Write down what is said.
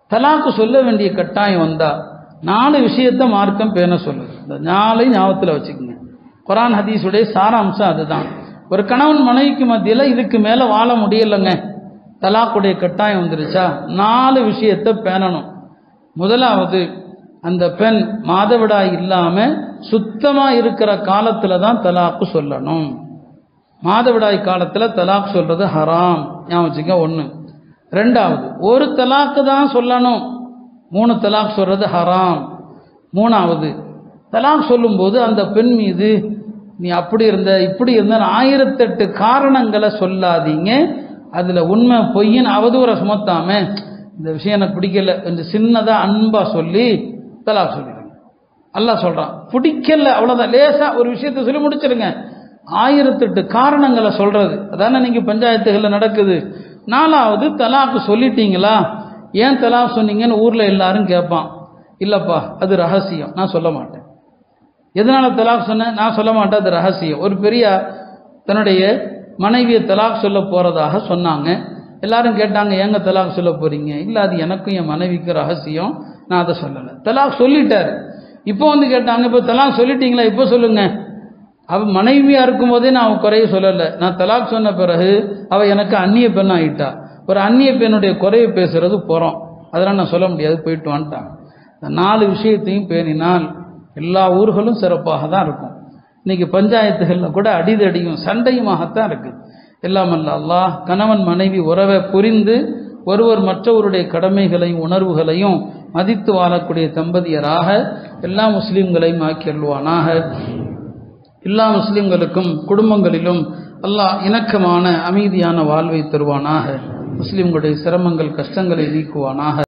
தலாக்கு சொல்ல வேண்டிய கட்டாயம் வந்தா நாலு விஷயத்த மார்க்கம் பேண சொல்லுது இந்த நாளை ஞாபகத்தில் வச்சுக்கோங்க குரான் ஹதீஸுடைய சாராம்சம் அதுதான் ஒரு கணவன் மனைவிக்கு மத்தியில் இதுக்கு மேலே வாழ முடியலைங்க தலாக்குடைய கட்டாயம் வந்துருச்சா நாலு விஷயத்தை பேணணும் முதலாவது அந்த பெண் மாதவிடாய் இல்லாமல் சுத்தமாக இருக்கிற காலத்தில் தான் தலாக்கு சொல்லணும் மாதவிடாய் காலத்தில் தலாக் சொல்றது ஹராம் ஞாபகம் வச்சுக்க ஒன்று ரெண்டாவது ஒரு தலாக்கு தான் சொல்லணும் மூணு தலாக் சொல்றது ஹராம் மூணாவது தலாக் சொல்லும்போது அந்த பெண் மீது நீ அப்படி இருந்த இப்படி இருந்த ஆயிரத்தெட்டு காரணங்களை சொல்லாதீங்க அதில் உண்மை பொய்ன்னு அவதூற சுமத்தாம இந்த விஷயம் எனக்கு பிடிக்கல கொஞ்சம் சின்னதாக அன்பாக சொல்லி தலாக் சொல்லிடுங்க அல்லாஹ் சொல்கிறான் பிடிக்கல அவ்வளோதான் லேசாக ஒரு விஷயத்தை சொல்லி முடிச்சிருங்க ஆயிரத்தெட்டு காரணங்களை சொல்கிறது அதானே நீங்கள் பஞ்சாயத்துகளில் நடக்குது நாலாவது தலாக்கு சொல்லிட்டீங்களா ஏன் தலாக் சொன்னீங்கன்னு ஊரில் எல்லாரும் கேட்பான் இல்லைப்பா அது ரகசியம் நான் சொல்ல மாட்டேன் எதனால் தலாக் சொன்னேன் நான் சொல்ல மாட்டேன் அது ரகசியம் ஒரு பெரிய தன்னுடைய மனைவியை தலாக் சொல்ல போகிறதாக சொன்னாங்க எல்லாரும் கேட்டாங்க ஏங்க தலாக் சொல்ல போகிறீங்க இல்லை அது எனக்கும் என் மனைவிக்கு ரகசியம் நான் அதை சொல்லலை தலாக் சொல்லிட்டாரு இப்போ வந்து கேட்டாங்க இப்போ தலாக் சொல்லிட்டீங்களா இப்போ சொல்லுங்கள் அவ மனைவியாக இருக்கும்போதே நான் அவன் குறைய சொல்லலை நான் தலாக் சொன்ன பிறகு அவள் எனக்கு அந்நிய பெண் ஆகிட்டா ஒரு அந்நிய பெண்ணுடைய குறைய பேசுறது போகிறோம் அதெல்லாம் நான் சொல்ல முடியாது போயிட்டு வந்துட்டான் இந்த நாலு விஷயத்தையும் பேணினால் எல்லா ஊர்களும் சிறப்பாக தான் இருக்கும் இன்னைக்கு பஞ்சாயத்துகளில் கூட அடிதடியும் சண்டையுமாகத்தான் இருக்குது எல்லாம் அல்ல அல்லாஹ் கணவன் மனைவி உறவை புரிந்து ஒருவர் மற்றவருடைய கடமைகளையும் உணர்வுகளையும் மதித்து வாழக்கூடிய தம்பதியராக எல்லா முஸ்லீம்களையும் ஆக்கியல்வானாக எல்லா முஸ்லிம்களுக்கும் குடும்பங்களிலும் அல்லாஹ் இணக்கமான அமைதியான வாழ்வை தருவானாக முஸ்லிம்களுடைய சிரமங்கள் கஷ்டங்களை நீக்குவானாக